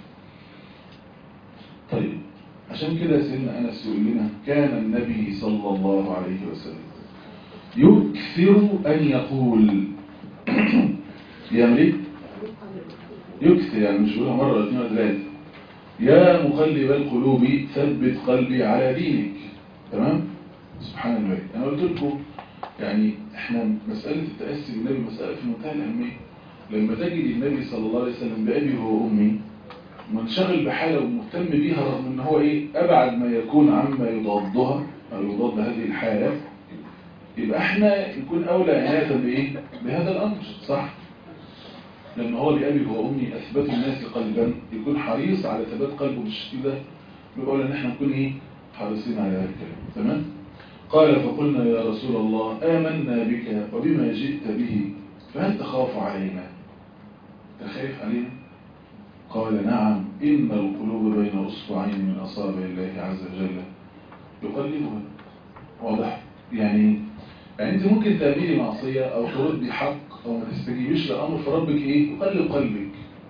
طيب عشان كده سيدنا أنس يقول لنا كان النبي صلى الله عليه وسلم يكثر أن يقول يعمل ايه؟ يكثر يعني مش يقولها مرة ولا اثنين ولا ثلاثة يا مقلب القلوب ثبت قلبي على دينك تمام سبحان الله انا قلت لكم يعني احنا مسألة التأسي بالنبي مسألة في منتهى الأهمية لما تجد النبي صلى الله عليه وسلم بأبي هو أمي منشغل بحاله ومهتم بيها رغم ان هو ايه ابعد ما يكون عما يضادها او يضاد هذه الحالة يبقى احنا نكون اولى عناية بايه بهذا الامر صح لما هو بأبي هو أمي أثبت الناس قلبا يكون حريص على ثبات قلبه بالشكل ده بيقول إن احنا نكون إيه حريصين على هذا الكلام تمام قال فقلنا يا رسول الله آمنا بك وبما جئت به فهل تخاف علينا تخاف علينا قال نعم إن القلوب بين أصبعين من أصابع الله عز وجل يقلبها واضح يعني يعني انت ممكن تعملي معصية او تردي حق او ما تستجيبيش لامر فربك ايه يقلب قلبك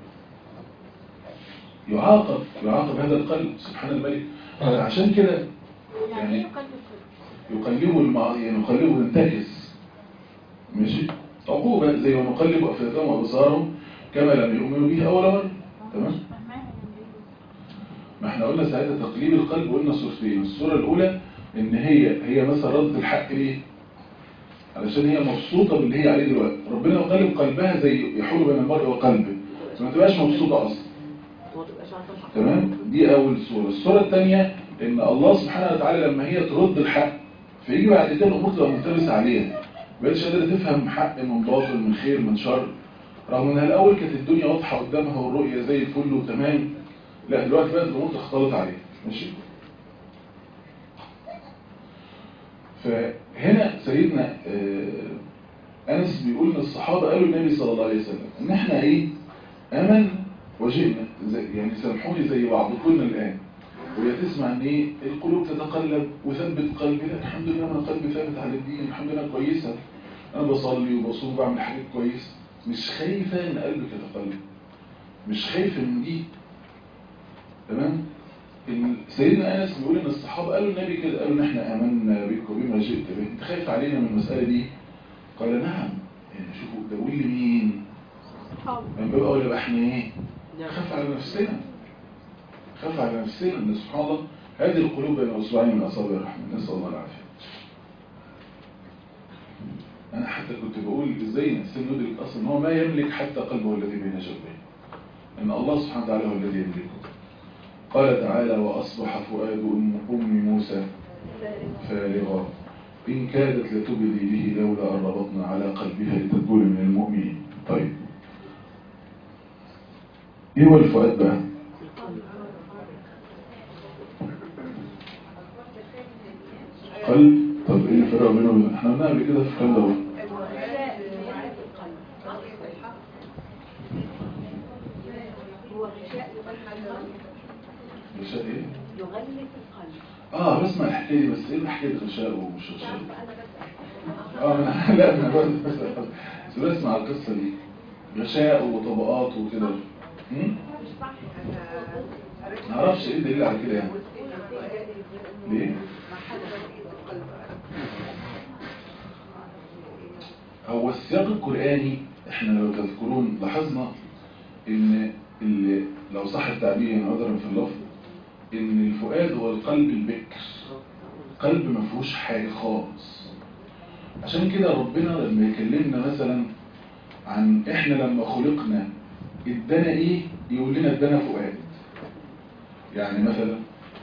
يعاقب يعاقب هذا القلب سبحان الملك عشان كده
يعني ايه
يعني
قلب
يقلبه المع... يعني يقلبه ينتكس ماشي عقوبة زي ما نقلب أفئدتهم وأبصارهم كما لم يؤمنوا به أول مرة تمام ما احنا قلنا ساعتها تقليب القلب قلنا صورتين الصورة الأولى إن هي هي مثلا ردت الحق ليه علشان هي مبسوطة باللي هي عليه دلوقتي ربنا يقلب قلبها زي يحول بين المرء وقلبه فما تبقاش مبسوطة أصلا
وما تبقاش عارفه الحق
تمام دي أول صورة الصورة الثانية إن الله سبحانه وتعالى لما هي ترد الحق فيجي بعد كده الأمور تبقى ملتبسة عليها ما بقتش قادرة تفهم حق من باطل من خير من شر رغم إنها الأول كانت الدنيا واضحة قدامها والرؤية زي الفل وتمام لا دلوقتي بقت الأمور تختلط عليها ماشي فهنا سيدنا آه، أنس بيقول إن الصحابة قالوا النبي صلى الله عليه وسلم إن إحنا إيه أمن وجئنا زي يعني سامحوني زي بعضكم الآن وهي تسمع إن إيه القلوب تتقلب وثبت قلبي لا الحمد لله أنا قلبي ثابت على الدين الحمد لله كويسة أنا بصلي وبصوم وبعمل حاجات كويسة مش خايفة إن قلبك يتقلب مش خايفة من دي تمام إن سيدنا أنس بيقول إن الصحابة قالوا النبي كده قالوا إن إحنا آمنا بك وبما جئت به أنت خايف علينا من المسألة دي قال نعم يعني شوفوا ده بيقول لي مين
صحاب
من باب أولى بقى إحنا إيه
نعم.
خاف على نفسنا خاف على نفسنا إن سبحان الله هذه القلوب بين أصبعين من أصابع الرحمن نسأل الله العافية أنا حتى كنت بقول إزاي الإنسان يدرك أصلا إن هو ما يملك حتى قلبه الذي بين جنبيه إن الله سبحانه وتعالى هو الذي يملكه قال تعالى وأصبح فؤاد أم, أم موسى فارغا إن كادت لتبدي به لولا أن ربطنا على قلبها لتكون من المؤمنين طيب إيه هو الفؤاد بقى الفرق بينه وبين احنا قلنا قبل كده في كام دورة
هو غشاء يغلف
غشاء ايه؟
يغلف القلب
اه بسمع الحكايه دي بس ايه حكايه غشاء ومش غشاء اه من لا من برضه بس بس بسمع القصه دي غشاء وطبقات وكده هم؟ ما اعرفش ايه الدليل على كده يعني ليه؟ هو السياق القرآني احنا لو تذكرون لاحظنا ان اللي لو صح التعبير يعني عذرا في اللفظ ان الفؤاد هو القلب البكر قلب ما فيهوش حاجه خالص عشان كده ربنا لما يكلمنا مثلا عن احنا لما خلقنا ادانا ايه يقول لنا ادانا فؤاد يعني مثلا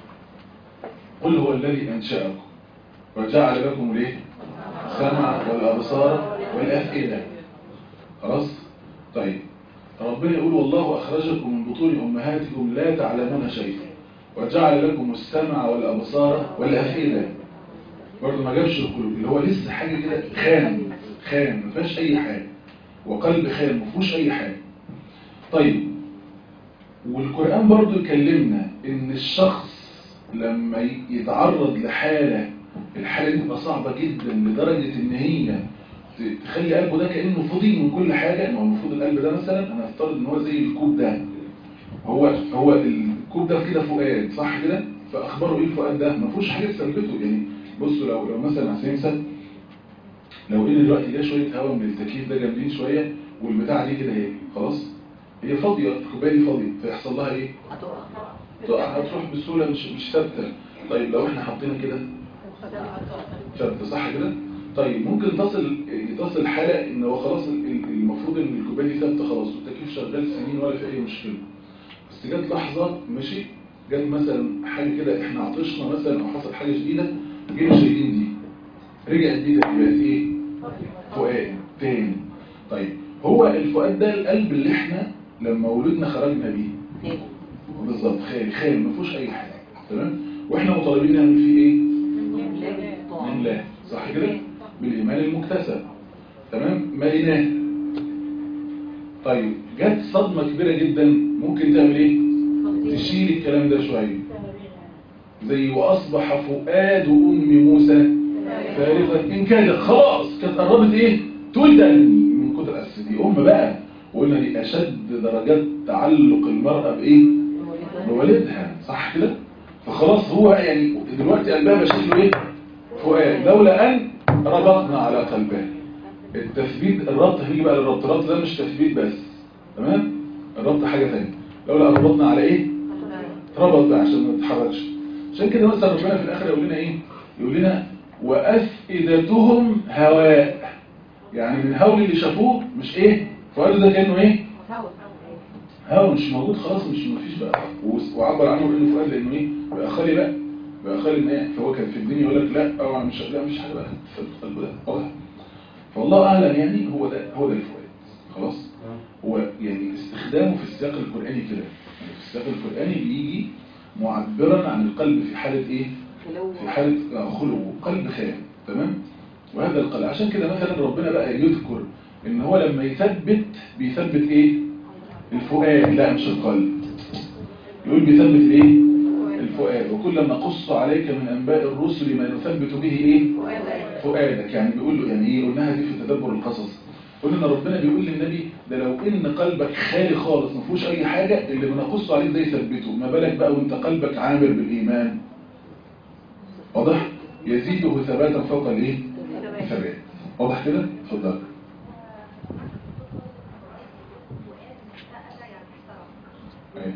قل هو الذي انشاكم وجعل لكم الايه السمع والابصار والافئده خلاص طيب ربنا يقول والله اخرجكم من بطون امهاتكم لا تعلمون شيئا وجعل لكم السمع والابصار والافئده برضه ما جابش القلوب اللي هو لسه حاجه كده خام خام ما فيهاش اي حاجه وقلب خام ما فيهوش اي حاجه طيب والقران برضه يكلمنا ان الشخص لما يتعرض لحاله الحاله دي تبقى صعبه جدا لدرجه ان هي تخلي قلبه ده كانه فضي من كل حاجه ما هو المفروض القلب ده مثلا انا افترض ان هو زي الكوب ده هو هو الكوب ده كده فؤاد صح كده فاخباره ايه الفؤاد ده ما فيهوش حاجه تثبته يعني بصوا لو لو مثلا على سبيل المثال لو ان دلوقتي جه شويه هواء من التكييف ده جامدين شويه والبتاعه دي كده اهي خلاص هي فاضيه الكوبايه دي فاضيه فيحصل لها ايه تقع هتروح بسهوله مش مش ثابته طيب لو احنا حطينا كده ثابته صح كده طيب ممكن تصل تصل حاله ان هو خلاص المفروض ان الكوبايه دي ثابته خلاص والتكييف شغال سنين ولا في اي مشكله بس جت لحظه ماشي جت مثلا حاجه كده احنا عطشنا مثلا او حصل حاجه شديده جينا شايلين دي رجعت دي بقت ايه فؤاد تاني طيب هو الفؤاد ده القلب اللي احنا لما ولدنا خرجنا بيه بالظبط خالي خالي ما فيهوش اي حاجه تمام واحنا مطالبين نعمل فيه ايه من الله صح كده بالايمان المكتسب تمام مليناه طيب جت صدمه كبيره جدا ممكن تعمل ايه تشيل الكلام ده شويه زي واصبح فؤاد ام موسى فارغا ان كانت خلاص كانت قربت ايه تولد من كتر أسس دي ام بقى وقلنا دي اشد درجات تعلق المراه بايه بوالدها صح كده فخلاص هو يعني دلوقتي قلبها بشكله ايه فؤاد لولا ان ربطنا على قلبها التثبيت الربط هيجي بقى للربط الربط ده مش تثبيت بس تمام الربط حاجه ثانيه لولا ان ربطنا على ايه ربط بقى عشان ما تتحركش عشان كده مثلا ربنا في الاخر يقول لنا ايه يقول لنا وافئدتهم هواء يعني من هول اللي شافوه مش ايه فؤاد ده كانه ايه هوا مش موجود خلاص مش مفيش بقى وعبر عنه بانه فؤاد لانه ايه بقى خالي بقى بقى خالي ان ايه فهو كان في الدنيا يقول لك لا او مش لا مش حاجه بقى في القلب ده واضح فالله اعلم يعني هو ده هو ده الفؤاد خلاص هو يعني استخدامه في السياق القراني كده يعني في السياق القراني بيجي معبرا عن القلب في حاله ايه في حاله خلو قلب خالي تمام وهذا القلب عشان كده مثلا ربنا بقى يذكر ان هو لما يثبت بيثبت ايه الفؤاد لا مش القلب يقول بيثبت ايه الفؤاد وكل ما قص عليك من انباء الرسل ما نثبت به ايه فؤادك يعني بيقول له يعني ايه قلناها دي في تدبر القصص قلنا ان ربنا بيقول للنبي ده لو ان قلبك خالي خالص ما فيهوش اي حاجه اللي بنقص عليك ده يثبته ما بالك بقى وانت قلبك عامر بالايمان واضح يزيده ثباتا فوق الايه الثبات واضح كده اتفضل أيوة.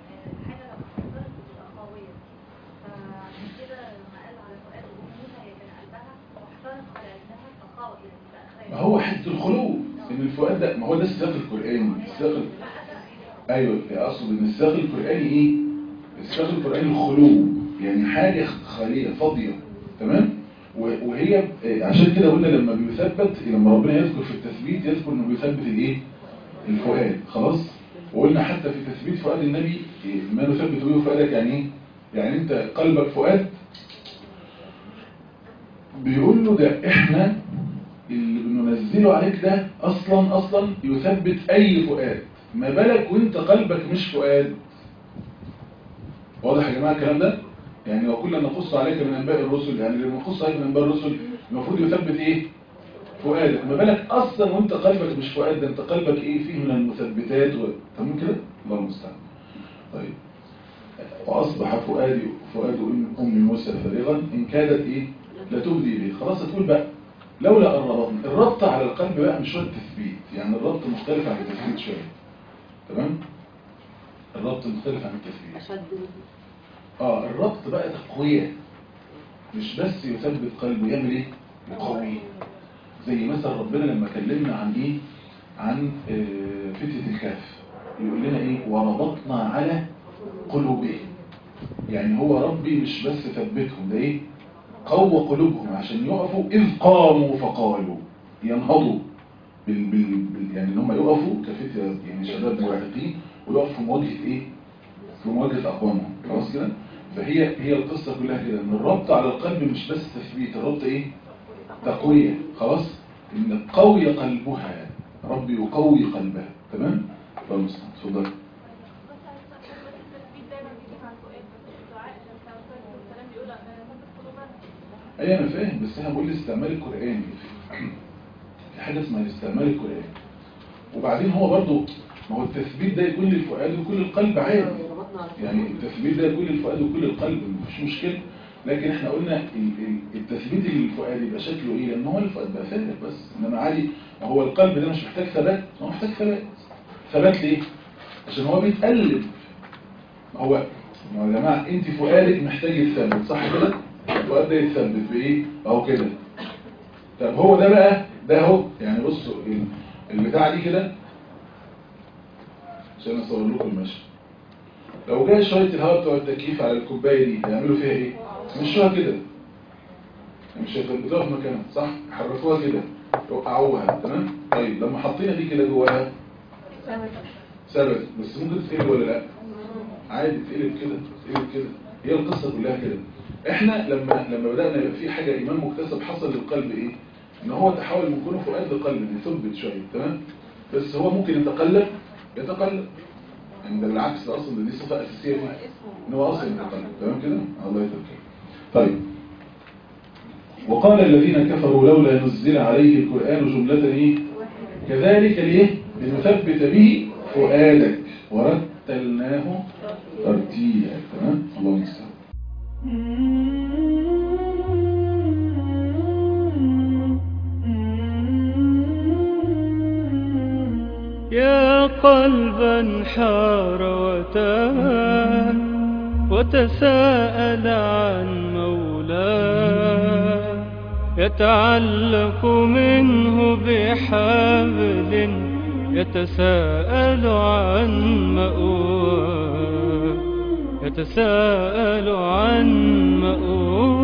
ما هو حته الخلو ان الفؤاد ده ما هو ده السياق القراني السياق ال- ايوه اقصد ان السياق القراني ايه السياق القراني الخلو يعني حاجه خاليه فاضيه تمام و- وهي آه، عشان كده قلنا لما بيثبت لما ربنا يذكر في التثبيت يذكر انه بيثبت الايه الفؤاد خلاص وقلنا حتى في تثبيت فؤاد النبي إيه، ما نثبت به فؤادك يعني ايه يعني انت قلبك فؤاد بيقول له ده احنا اللي بننزله عليك ده اصلا اصلا يثبت اي فؤاد ما بالك وانت قلبك مش فؤاد واضح يا جماعه الكلام ده يعني لو كنا نقص عليك من انباء الرسل يعني لما نقص عليك من انباء الرسل المفروض يثبت ايه فؤادك ما بالك اصلا وانت قلبك مش فؤاد ده انت قلبك ايه فيه من المثبتات و... تمام كده الله المستعان طيب واصبح فؤادي فؤاد ام أم موسى فارغا ان كادت ايه لتبدي به خلاص تقول بقى لولا ان ربطنا الربط على القلب بقى مش هو التثبيت يعني الربط مختلف عن التثبيت شويه تمام الربط مختلف عن التثبيت
أشد
اه الربط بقى تقوية مش بس يثبت قلبه يعمل ايه يقويه زي مثلا ربنا لما كلمنا عن ايه عن آه، فتنة الكهف يقول لنا ايه وربطنا على قلوبهم يعني هو ربي مش بس ثبتهم ده ايه قوى قلوبهم عشان يقفوا اذ قاموا فقالوا ينهضوا بال بال بال يعني ان هم يقفوا كفتية يعني شباب مراهقين ويقفوا في مواجهة ايه في مواجهة أقوامهم خلاص كده فهي هي القصة كلها كده ان الربط على القلب مش بس تثبيت الربط ايه تقوية خلاص ان قوي قلبها ربي يقوي قلبها تمام فالمستعان اتفضل اي انا فاهم بس انا بقول الاستعمال القرآني في حاجة اسمها الاستعمال القرآني وبعدين هو برضو ما هو التثبيت ده يكون للفؤاد وكل القلب عادي
ربطنا على
يعني التثبيت ده يكون للفؤاد وكل القلب مفيش مشكلة لكن احنا قلنا ال- ال- التثبيت اللي للفؤاد يبقى شكله ايه لان هو الفؤاد بقى فارغ بس انما عادي ما هو القلب ده مش محتاج ثبات هو محتاج ثبات ثبات ليه عشان هو بيتقلب ما هو ما هو يا جماعه انت فؤادك محتاج يتثبت صح كده الفؤاد ده يتثبت بايه اهو كده طب هو ده بقى ده اهو يعني بصوا ال- البتاعه دي كده عشان اصور لكم المشهد لو جاي شوية الهواء بتوع التكييف على الكوباية دي هيعملوا فيها ايه؟ مشوها كده مش هيثبتوها في مكانها صح؟ حركوها كده وقعوها تمام؟ طيب لما حطينا دي كده جواها ثبت بس ممكن تتقلب ولا لا؟ عادي تتقلب كده تتقلب كده هي القصة كلها كده احنا لما لما بدأنا يبقى في حاجة إيمان مكتسب حصل للقلب ايه؟ ان هو تحول من كونه فؤاد لقلب يثبت شوية تمام؟ بس هو ممكن يتقلب يتقلب يعني ده بالعكس ده اصلا دي صفه اساسيه فيه ان هو اصلا يتقلب تمام كده الله يتوكل طيب وقال الذين كفروا لولا نزل عليه القران جمله ايه كذلك ليه لنثبت به فؤادك ورتلناه ترتيلا تمام الله المستعان
يا قلبا حار وتاه وتساءل عن مولاه يتعلق منه بحبل يتساءل عن مأواه يتساءل عن مأواه